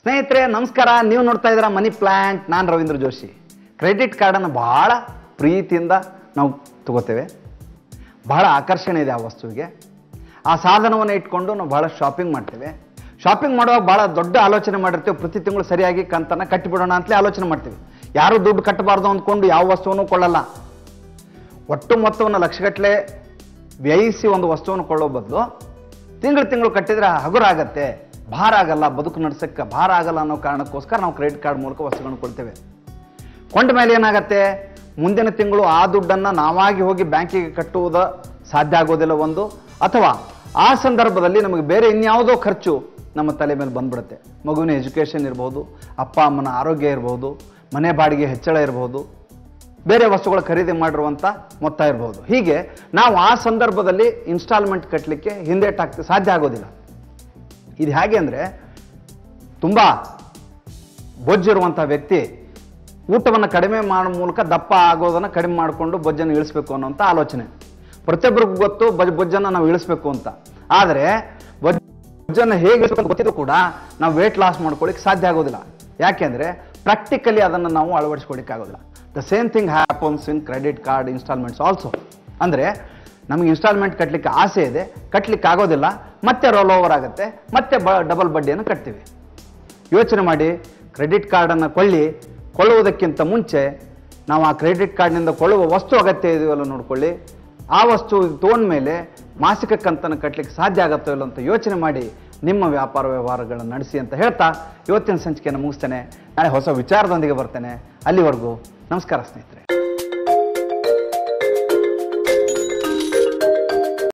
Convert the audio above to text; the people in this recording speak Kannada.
ಸ್ನೇಹಿತರೆ ನಮಸ್ಕಾರ ನೀವು ನೋಡ್ತಾ ಇದ್ದೀರಾ ಮನಿ ಪ್ಲಾಂಟ್ ನಾನು ರವೀಂದ್ರ ಜೋಶಿ ಕ್ರೆಡಿಟ್ ಕಾರ್ಡನ್ನು ಬಹಳ ಪ್ರೀತಿಯಿಂದ ನಾವು ತಗೋತೇವೆ ಬಹಳ ಆಕರ್ಷಣೆ ಇದೆ ಆ ವಸ್ತುವಿಗೆ ಆ ಸಾಧನವನ್ನು ಇಟ್ಕೊಂಡು ನಾವು ಬಹಳ ಶಾಪಿಂಗ್ ಮಾಡ್ತೇವೆ ಶಾಪಿಂಗ್ ಮಾಡುವಾಗ ಬಹಳ ದೊಡ್ಡ ಆಲೋಚನೆ ಮಾಡಿರ್ತೀವಿ ಪ್ರತಿ ತಿಂಗಳು ಸರಿಯಾಗಿ ಕಂತನ್ನು ಕಟ್ಟಿಬಿಡೋಣ ಅಂತಲೇ ಆಲೋಚನೆ ಮಾಡ್ತೀವಿ ಯಾರು ದುಡ್ಡು ಕಟ್ಟಬಾರ್ದು ಅಂದ್ಕೊಂಡು ಯಾವ ವಸ್ತುವನ್ನು ಕೊಳ್ಳಲ್ಲ ಒಟ್ಟು ಮೊತ್ತವನ್ನು ಲಕ್ಷಗಟ್ಟಲೆ ವ್ಯಯಿಸಿ ಒಂದು ವಸ್ತುವನ್ನು ಕೊಳ್ಳೋ ಬದಲು ತಿಂಗಳು ತಿಂಗಳು ಕಟ್ಟಿದ್ರೆ ಹಗುರ ಆಗತ್ತೆ ಭಾರ ಆಗಲ್ಲ ಬದುಕು ನಡ್ಸಕ್ಕೆ ಭಾರ ಆಗಲ್ಲ ಅನ್ನೋ ಕಾರಣಕ್ಕೋಸ್ಕರ ನಾವು ಕ್ರೆಡಿಟ್ ಕಾರ್ಡ್ ಮೂಲಕ ವಸ್ತುಗಳನ್ನು ಕೊಡ್ತೇವೆ ಕೊಂಡ ಮೇಲೆ ಏನಾಗತ್ತೆ ಮುಂದಿನ ತಿಂಗಳು ಆ ದುಡ್ಡನ್ನು ನಾವಾಗಿ ಹೋಗಿ ಬ್ಯಾಂಕಿಗೆ ಕಟ್ಟುವುದು ಸಾಧ್ಯ ಆಗೋದಿಲ್ಲ ಒಂದು ಅಥವಾ ಆ ಸಂದರ್ಭದಲ್ಲಿ ನಮಗೆ ಬೇರೆ ಇನ್ಯಾವುದೋ ಖರ್ಚು ನಮ್ಮ ತಲೆ ಮೇಲೆ ಬಂದ್ಬಿಡುತ್ತೆ ಮಗುವಿನ ಎಜುಕೇಷನ್ ಇರ್ಬೋದು ಅಪ್ಪ ಅಮ್ಮನ ಆರೋಗ್ಯ ಇರ್ಬೋದು ಮನೆ ಬಾಡಿಗೆ ಹೆಚ್ಚಳ ಇರ್ಬೋದು ಬೇರೆ ವಸ್ತುಗಳ ಖರೀದಿ ಮಾಡಿರುವಂಥ ಮೊತ್ತ ಇರ್ಬೋದು ಹೀಗೆ ನಾವು ಆ ಸಂದರ್ಭದಲ್ಲಿ ಇನ್ಸ್ಟಾಲ್ಮೆಂಟ್ ಕಟ್ಟಲಿಕ್ಕೆ ಹಿಂದೇಟಾಗ್ತಿ ಸಾಧ್ಯ ಆಗೋದಿಲ್ಲ ಇದು ಹೇಗೆ ಅಂದರೆ ತುಂಬ ಬೊಜ್ಜಿರುವಂಥ ವ್ಯಕ್ತಿ ಊಟವನ್ನು ಕಡಿಮೆ ಮಾಡೋ ಮೂಲಕ ದಪ್ಪ ಆಗೋದನ್ನು ಕಡಿಮೆ ಮಾಡಿಕೊಂಡು ಬೊಜ್ಜನ್ನು ಇಳಿಸ್ಬೇಕು ಅನ್ನೋಂಥ ಆಲೋಚನೆ ಪ್ರತಿಯೊಬ್ಬರಿಗೂ ಗೊತ್ತು ಬಜ್ ಬೊಜ್ಜನ್ನು ನಾವು ಇಳಿಸ್ಬೇಕು ಅಂತ ಆದರೆ ಬೊಜ್ ಬೊಜ್ಜನ್ನು ಹೇಗೆ ಇಳಿಸ್ಬೇಕು ಅಂತ ಗೊತ್ತಿದ್ರು ಕೂಡ ನಾವು ವೇಟ್ ಲಾಸ್ ಮಾಡ್ಕೊಳ್ಳಿಕ್ಕೆ ಸಾಧ್ಯ ಆಗೋದಿಲ್ಲ ಯಾಕೆಂದರೆ ಪ್ರಾಕ್ಟಿಕಲಿ ಅದನ್ನು ನಾವು ಅಳವಡಿಸ್ಕೊಳ್ಳಿಕ್ಕೆ ಆಗೋದಿಲ್ಲ the same thing happens in credit card installments also ಅಂದರೆ ನಮಗೆ ಇನ್ಸ್ಟಾಲ್ಮೆಂಟ್ ಕಟ್ಟಲಿಕ್ಕೆ ಆಸೆ ಇದೆ ಕಟ್ಟಲಿಕ್ಕೆ ಆಗೋದಿಲ್ಲ ಮತ್ತೆ ರೋಲ್ ಓವರ್ ಆಗುತ್ತೆ ಮತ್ತೆ ಬ ಡಬಲ್ ಬಡ್ಡಿಯನ್ನು ಕಟ್ತೀವಿ ಯೋಚನೆ ಮಾಡಿ ಕ್ರೆಡಿಟ್ ಕಾರ್ಡನ್ನು ಕೊಳ್ಳಿ ಕೊಳ್ಳುವುದಕ್ಕಿಂತ ಮುಂಚೆ ನಾವು ಆ ಕ್ರೆಡಿಟ್ ಕಾರ್ಡ್ನಿಂದ ಕೊಳ್ಳುವ ವಸ್ತು ಅಗತ್ಯ ಇದೆಯಲ್ಲ ನೋಡ್ಕೊಳ್ಳಿ ಆ ವಸ್ತು ತೊಗೊಂಡ್ಮೇಲೆ ಮಾಸಿಕ ಕಂತನ್ನು ಕಟ್ಟಲಿಕ್ಕೆ ಸಾಧ್ಯ ಆಗುತ್ತೋ ಇಲ್ಲ ಅಂತ ಯೋಚನೆ ಮಾಡಿ ನಿಮ್ಮ ವ್ಯಾಪಾರ ವ್ಯವಹಾರಗಳನ್ನು ನಡೆಸಿ ಅಂತ ಹೇಳ್ತಾ ಇವತ್ತಿನ ಸಂಚಿಕೆಯನ್ನು ಮುಗಿಸ್ತೇನೆ ನಾಳೆ ಹೊಸ ವಿಚಾರದೊಂದಿಗೆ ಬರ್ತೇನೆ ಅಲ್ಲಿವರೆಗೂ ನಮಸ್ಕಾರ ಸ್ನೇಹಿತರೆ